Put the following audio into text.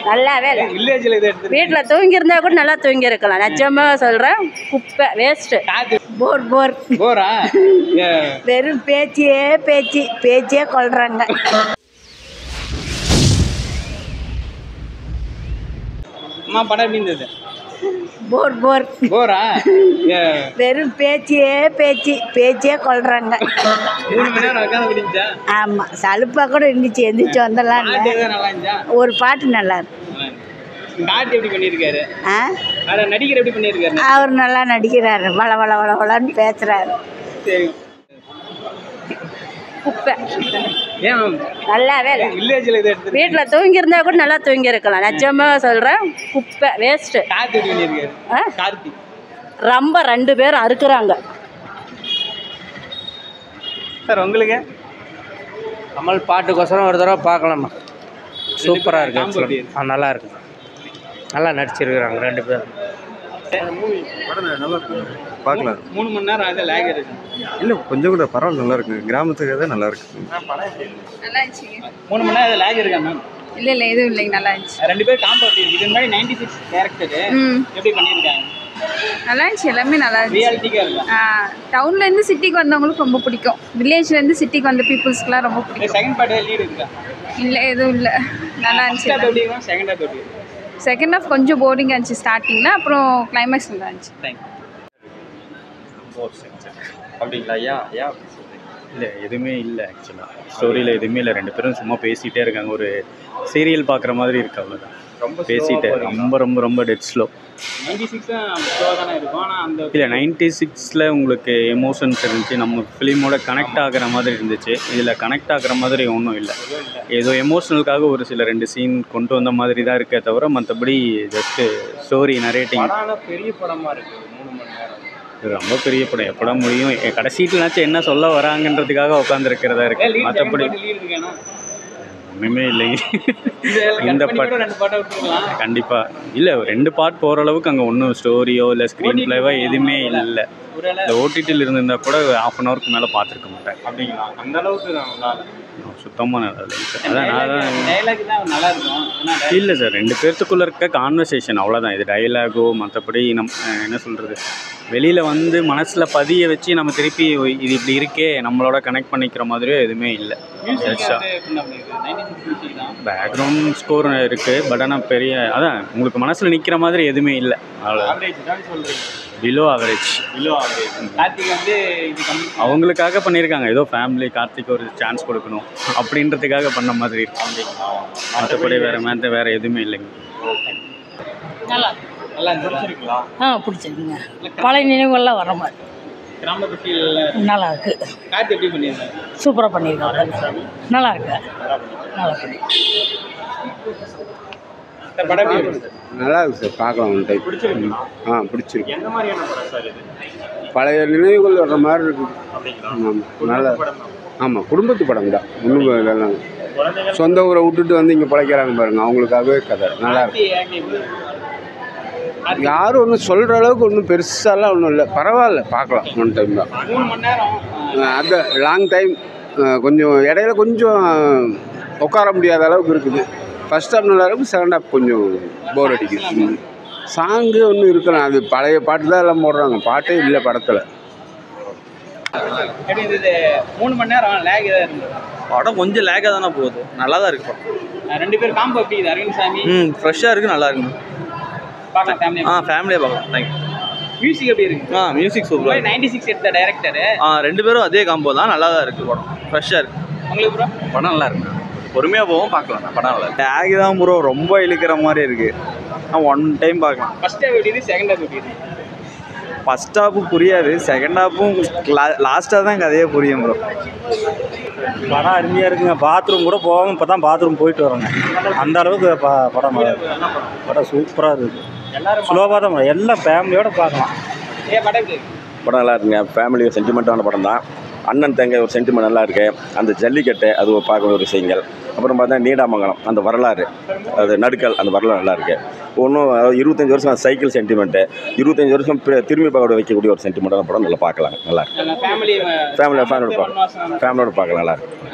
நல்லாவே இல்லை வில்லேஜில் இதை எடுத்து வீட்டில் தூங்கி இருந்தா கூட நல்லா தூங்கி இருக்கலாம் நிஜமா சொல்கிறேன் குப்பை வேஸ்ட்டு போர் போர் போரா ஏ, வெறும் பேச்சியே பேச்சு பேச்சே கொள்றாங்க அம்மா படம் எப்படி இருந்தது போர் போர் போரா ஏ, வெறும் பேச்சியே பேச்சு பேச்சே கொள்றாங்க மூணு மணி நேரம் உட்காந்து முடிஞ்சா ஆமாம் சலுப்பாக கூட இருந்துச்சு எந்திரிச்சு வந்தலாம் பாட்டு எதாவது நல்லா இருந்துச்சா ஒரு பாட்டு நல்லா இருக்கு நல்லா இருந்துச்சு. காட்டு எப்படி பண்ணியிருக்காரு ஆ வேற நடிகர் எப்படி பண்ணியிருக்காரு அவர் நல்லா நடிக்கிறாரு வள வள வள வளன்னு பேசுறாரு சரி குப்பை ஏன் நல்லாவே இல்லை வில்லேஜில் இதை எடுத்து வீட்டில் தூங்கி இருந்தா கூட நல்லா தூங்கி இருக்கலாம் நிஜமா சொல்கிறேன் குப்பை வேஸ்ட்டு கார்த்தி எப்படி பண்ணியிருக்காரு ஆ கார்த்தி ரொம்ப ரெண்டு பேரும் அறுக்குறாங்க சார் உங்களுக்கு கமல் பாட்டுக்கோசரம் ஒரு தடவை பார்க்கலாமா சூப்பராக இருக்கு combo எப்படி ஆக்சுவலாக ஆ நல்லா இருக்கு நல்லா நடிச்சிருக்கிறாங்க ரெண்டு பேரும் பார்க்கலாம் மூணு மணி நேரம் ஆகுது லேக் இருக்கு இல்லை கொஞ்சம் கூட பரவாயில்ல நல்லா இருக்கு கிராமத்துக்கு தான் நல்லா இருக்கு நல்லா இருந்துச்சுங்க மூணு மணி நேரம் லேக் இருக்கா மேம் இல்லை இல்லை எதுவும் இல்லைங்க நல்லா இருந்துச்சு ரெண்டு பேரும் காம்போ இருக்கு இது முன்னாடி நைன்டி சிக்ஸ் கேரக்டர் ம் எப்படி பண்ணியிருக்காங்க நல்லா இருந்துச்சு எல்லாமே நல்லா இருந்துச்சு ரியாலிட்டிக்காக இருக்கா டவுன்லேருந்து சிட்டிக்கு வந்தவங்களுக்கு ரொம்ப பிடிக்கும் வில்லேஜ்லேருந்து சிட்டிக்கு வந்த பீப்புள்ஸ்க்குலாம் ரொம்ப பிடிக்கும் செகண்ட் பார்ட் லீடு இருக்கா இல்லை எதுவும் இல்லை நல்லா ஃபர்ஸ்ட் ஹாப் இருந்துச்சு எப்படி இருக்கும் செகண்ட் ஹாப் எப்படி இருக்கும் செகண்ட் ஹாஃப் கொஞ்சம் போரிங்காக இருந்துச்சு ஸ்டார்டிங்கில் அப்புறம் கிளைமேக்ஸ் நல்லா இருந்துச்சு தேங்க்யூ அப்படிங்களா ஐயா ஐயா இல்லை எதுவுமே இல்லை ஆக்சுவலாக ஸ்டோரியில் எதுவுமே இல்லை ரெண்டு பேரும் சும்மா பேசிகிட்டே இருக்காங்க ஒரு சீரியல் பார்க்குற மாதிரி இருக்கு அவ்வளோதான் ரொம்ப பேசிட்டு ரொம்ப ரொம்ப ரொம்ப டெட் ஸ்லோ நைன்டி சிக்ஸ் ஸ்லோவாக தானே இருக்கும் ஆனால் அந்த இல்லை நைன்டி சிக்ஸில் உங்களுக்கு எமோஷன்ஸ் இருந்துச்சு நம்ம ஃபிலிமோட கனெக்ட் ஆகிற மாதிரி இருந்துச்சு இதில் கனெக்ட் ஆகிற மாதிரி ஒன்றும் இல்லை ஏதோ எமோஷனலுக்காக ஒரு சில ரெண்டு சீன் கொண்டு வந்த மாதிரி தான் இருக்கே தவிர மற்றபடி ஜஸ்ட்டு ஸ்டோரி நரேட்டிங் படம் பெரிய படமாக இருக்கு மூணு மணி நேரம் இது ரொம்ப பெரிய படம் எப்படா முடியும் எ- கடைசீட்டுனாச்சும் என்ன சொல்ல வராங்கன்றதுக்காக உட்காந்துருக்கிறதா இருக்கு மற்றபடி லீடு இருக்கேன்னா ஒன்றுமே இல்லைங்க இந்த இந்த பட் படம் ரெண்டு பாட்டை விட்டுருக்கலாம் கண்டிப்பாக இல்லை ரெண்டு பார்ட் போகிற அளவுக்கு அங்கே ஒன்றும் ஸ்டோரியோ இல்லை ஸ்க்ரீன் பிளேவோ எதுவுமே இல்லை ஒருவேளை இந்த ஓடிடியில் இருந்திருந்தா கூட ஹாஃப் அன் ஹவருக்கு மேலே பார்த்துருக்க மாட்டேன் அப்படிங்களா அந்த அளவுக்கு தான் நல்லா சுத்தமாக நல்லா இல்லை சார் அதான் நான் தான் டைலாக் தான் நல்லா இருக்கும் ஏன்னா இல்லை சார் ரெண்டு பேர்த்துக்குள்ளே இருக்க கான்வர்சேஷன் அவ்வளோதான் இது டைலாகோ மற்றபடி நம் அஹ் என்ன சொல்கிறது வெளியில் வந்து மனசில் பதிய வச்சு நம்ம திருப்பி இது இப்படி இருக்கே நம்மளோட கனெக்ட் பண்ணிக்கிற மாதிரியோ எதுவுமே இல்லை மியூசிக் Just-ஆ. வந்து என்ன பண்ணிருக்கு நைன்டி சிக்ஸ் மியூசிக் தான் பேக்ரவுண்ட் ஸ்கோர் இருக்குது பட் ஆனால் பெரிய அதான் உங்களுக்கு மனசில் நிற்கிற மாதிரி எதுவுமே இல்லை அவ்வளோ ஆவரேஜ் தான் சொல்கிறீங்க below average below average Karthik வந்து இது கம்மி அவங்களுக்காக பண்ணியிருக்காங்க ஏதோ ஃபேமிலி கார்த்திக் ஒரு சான்ஸ் கொடுக்கணும் அப்படின்றதுக்காக பண்ண மாதிரி இருக்கு மற்றபடி வேறு மாதிரி வேறு எதுவுமே இல்லைங்க நல்லா நல்லா பிடிச்சிருக்கலாம் ஆ பிடிச்சிருக்குங்க பழைய நினைவுகள்லாம் வர மாதிரி கிராமத்து ஃபீல் நல்லா இருக்கு கார்த்தி எப்படி பண்ணியிருந்தாங்க சூப்பராக பண்ணியிருக்காங்க நல்லா இருக்கு நல்லா பண்ணி சார் படம் எப்படி இருக்கு நல்லா இருக்கு சார் பார்க்கலாம் ஒன் டைம் பிடிச்சிருக்குங்களா ஆ பிடிச்சிருக்கு எந்த மாதிரியான படம் சார் இது பழைய நினைவுகள் வர்ற மாதிரி இருக்குது அப்படிங்களா ஆமாம் நல்லா படம் தான் ஆமாம் குடும்பத்து படம் தான் ஒன்றும் இதெல்லாம் குழந்தைகள் சொந்த ஊரை விட்டுட்டு வந்து இங்கே பிழைக்கிறாங்க பாருங்க அவங்களுக்காகவே கதை நல்லா இருக்கு கார்த்தி acting யாரும் ஒன்றும் சொல்கிற அளவுக்கு ஒன்றும் பெருசாலாம் ஒன்றும் இல்லை பரவாயில்ல பார்க்கலாம் ஒன் டைம் தான் மூணு மணி நேரம் அஹ் அந்த லாங் டைம் கொஞ்சம் இடையில கொஞ்சம் உட்கார முடியாத அளவுக்கு இருக்குது ஃபர்ஸ்ட் ஹாஃப் நல்லா இருக்கும் செகண்ட் ஹாஃப் கொஞ்சம் போர் அடிக்குது சாங்கு ஒன்றும் இருக்கலாம் அது பழைய பாட்டு தான் எல்லாம் போடுறாங்க பாட்டே இல்லை படத்தில் எப்படி இருந்தது மூணு மணி நேரம் லேக் ஏதாவது இருந்தது படம் கொஞ்சம் லேக்காக தானே போகுது நல்லா தான் இருக்கு படம் அஹ் ரெண்டு பேரும் காம்போ எப்படி இது அரவிந்த் சாமி ம் ஃப்ரெஷ்ஷாக இருக்குது நல்லா இருக்கு பார்க்கலாம் ஃபேமிலி ஆ ஃபேமிலியாக பார்க்கலாம் தேங்க்யூ மியூசிக் எப்படி இருக்கு ஆ மியூசிக் சூப்பராக நைன்டி சிக்ஸ் எடுத்த டைரக்டர் ஆ ரெண்டு பேரும் அதே காம்போ தான் நல்லா தான் இருக்குது படம் ஃப்ரெஷ்ஷாக இருக்குது உங்களுக்கு ப்ரோ படம் நல்லா இருக்கு பொறுமையாக போவோம் பார்க்கலாம் படம் நல்லா இருக்கு டேக் தான் ப்ரோ ரொம்ப இழுக்கிற மாதிரி இருக்கு ஒன் டைம் பார்க்கலாம் ஃபர்ஸ்ட் ஹாஃப் எப்படி இருக்கு செகண்ட் ஹாஃப் எப்படி இருக்கு ஃபர்ஸ்ட் ஹாஃபு புரியாது செகண்ட் ஹாஃபும் லாஸ்ட்டாக தான் கதையே புரியும் ப்ரோ படம் அருமையாக இருக்குங்க பாத்ரூம் கூட போகாமல் இப்போ தான் பாத்ரூம் போயிட்டு வரோங்க அந்த அளவுக்கு ப படம் நல்லா இருக்கு. படம் சூப்பராக இருக்குது எல்லாரும் ஸ்லோவாக தான் போகணும். எல்லாம் ஃபேமிலியோட பார்க்கலாம் ஏ படம் எப்படி இருக்கு படம் நல்லா இருக்குங்க ஃபேமிலி சென்டிமெண்ட்டான படம் தான் அண்ணன் தங்கை ஒரு சென்டிமெண்ட் நல்லா இருக்கு அந்த ஜல்லிக்கட்டு அது ஒரு பார்க்க ஒரு விஷயங்கள் அப்புறம் பார்த்தா நீடாமங்கலம் அந்த வரலாறு அது நடுக்கல் அந்த வரலாறு நல்லா இருக்கு ஒன்றும் இருபத்தஞ்சி வருஷம் சைக்கிள் சென்டிமெண்ட்டு இருபத்தஞ்சி வருஷம் பி- திரும்பி பார்க்க வைக்கக்கூடிய ஒரு சென்டிமெண்ட்டான படம் நல்லா பார்க்கலாம் நல்லா இருக்கு ஃபேமிலி ஃபேமிலியோட ஃபேமிலியோட பார்க்கலாம் ஃபேமிலியோட பார்க்கலாம் நல்லா இருக்கு